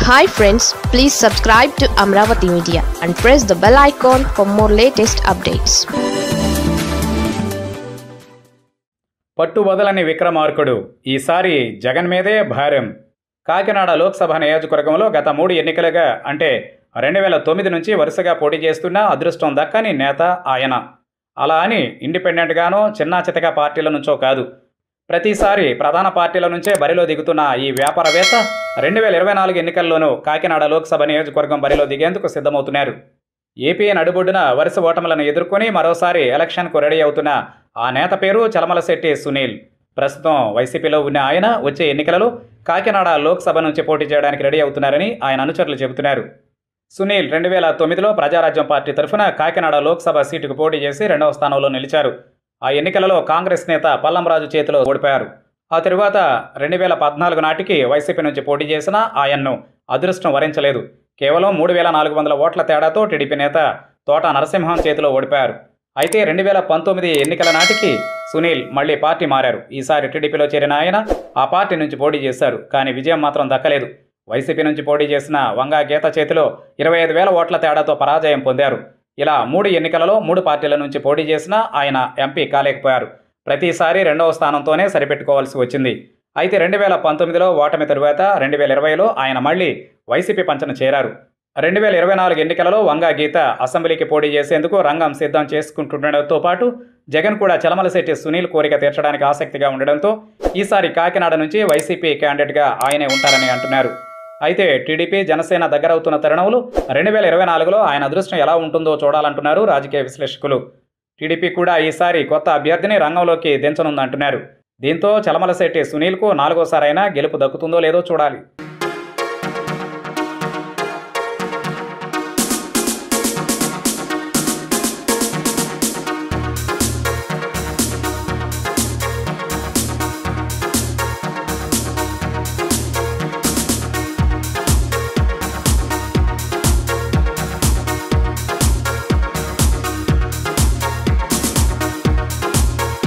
hi friends please subscribe to Amaravati media and press the bell icon for more latest updates పట్టు వదలని విక్రమార్కుడు ఈసారి జగన్ మీదే భారం కాకినాడ లోక్సభ నియోజకవర్గంలో గత మూడు ఎన్నికలుగా అంటే రెండు వేల తొమ్మిది నుంచి వరుసగా పోటీ చేస్తున్న అదృష్టం దక్కని నేత ఆయన అలా అని ఇండిపెండెంట్గానో చిన్నా చితక పార్టీల నుంచో కాదు ప్రతిసారి ప్రధాన పార్టీల నుంచే బరిలో దిగుతున్న ఈ వ్యాపారవేత్త రెండు వేల ఇరవై నాలుగు ఎన్నికల్లోనూ కాకినాడ లోక్సభ నియోజకవర్గం బరిలో దిగేందుకు సిద్ధమవుతున్నారు ఏపీ నడుబొడ్డున వరుస ఓటములను ఎదుర్కొని మరోసారి ఎలక్షన్కు రెడీ అవుతున్న ఆ నేత పేరు చలమలశెట్టి సునీల్ ప్రస్తుతం వైసీపీలో ఉన్న ఆయన వచ్చే ఎన్నికలలో కాకినాడ లోక్సభ నుంచి పోటీ చేయడానికి రెడీ అవుతున్నారని ఆయన అనుచరులు చెబుతున్నారు సునీల్ రెండు వేల తొమ్మిదిలో ప్రజారాజ్యం పార్టీ తరఫున కాకినాడ లోక్సభ సీటుకు పోటీ చేసి రెండవ స్థానంలో నిలిచారు ఆ ఎన్నికలలో కాంగ్రెస్ నేత పల్లంరాజు చేతిలో ఓడిపోయారు ఆ తరువాత రెండు వేల పద్నాలుగు నాటికి వైసీపీ నుంచి పోటీ చేసిన ఆయన్ను అదృష్టం వరించలేదు కేవలం మూడు వేల నాలుగు వందల ఓట్ల తేడాతో టీడీపీ నేత తోట నరసింహం చేతిలో ఓడిపోయారు అయితే రెండు వేల పంతొమ్మిది ఎన్నికల నాటికి సునీల్ మళ్ళీ పార్టీ మారారు ఈసారి టీడీపీలో చేరిన ఆయన ఆ పార్టీ నుంచి పోటీ చేశారు కానీ విజయం మాత్రం దక్కలేదు వైసీపీ నుంచి పోటీ చేసిన వంగా గీత చేతిలో ఇరవై ఐదు వేల ఓట్ల తేడాతో పరాజయం పొందారు ఇలా మూడు ఎన్నికలలో మూడు పార్టీల నుంచి పోటీ చేసినా ఆయన ఎంపీ కాలేకపోయారు ప్రతిసారి రెండవ స్థానంతోనే సరిపెట్టుకోవాల్సి వచ్చింది అయితే రెండు వేల పంతొమ్మిదిలో ఓటమి తరువాత రెండు వేల ఇరవైలో ఆయన మళ్ళీ వైసీపీ పంచన చేరారు రెండు వేల ఇరవై నాలుగు ఎన్నికలలో వంగా గీత అసెంబ్లీకి పోటీ చేసేందుకు రంగం సిద్ధం చేసుకుంటుండడంతో పాటు జగన్ కూడా చలమలశెట్టి సునీల్ కోరిక తీర్చడానికి ఆసక్తిగా ఉండడంతో ఈసారి కాకినాడ నుంచి వైసీపీ క్యాండిడేట్గా ఆయనే ఉంటారని అంటున్నారు అయితే టీడీపీ జనసేన దగ్గరవుతున్న తరుణంలో రెండు వేల ఇరవై నాలుగులో ఆయన అదృష్టం ఎలా ఉంటుందో చూడాలంటున్నారు రాజకీయ విశ్లేషకులు టీడీపీ కూడా ఈసారి కొత్త అభ్యర్థిని రంగంలోకి దించనుందంటున్నారు దీంతో చలమలశెట్టి సునీల్కు నాలుగోసారైనా గెలుపు దక్కుతుందో లేదో చూడాలి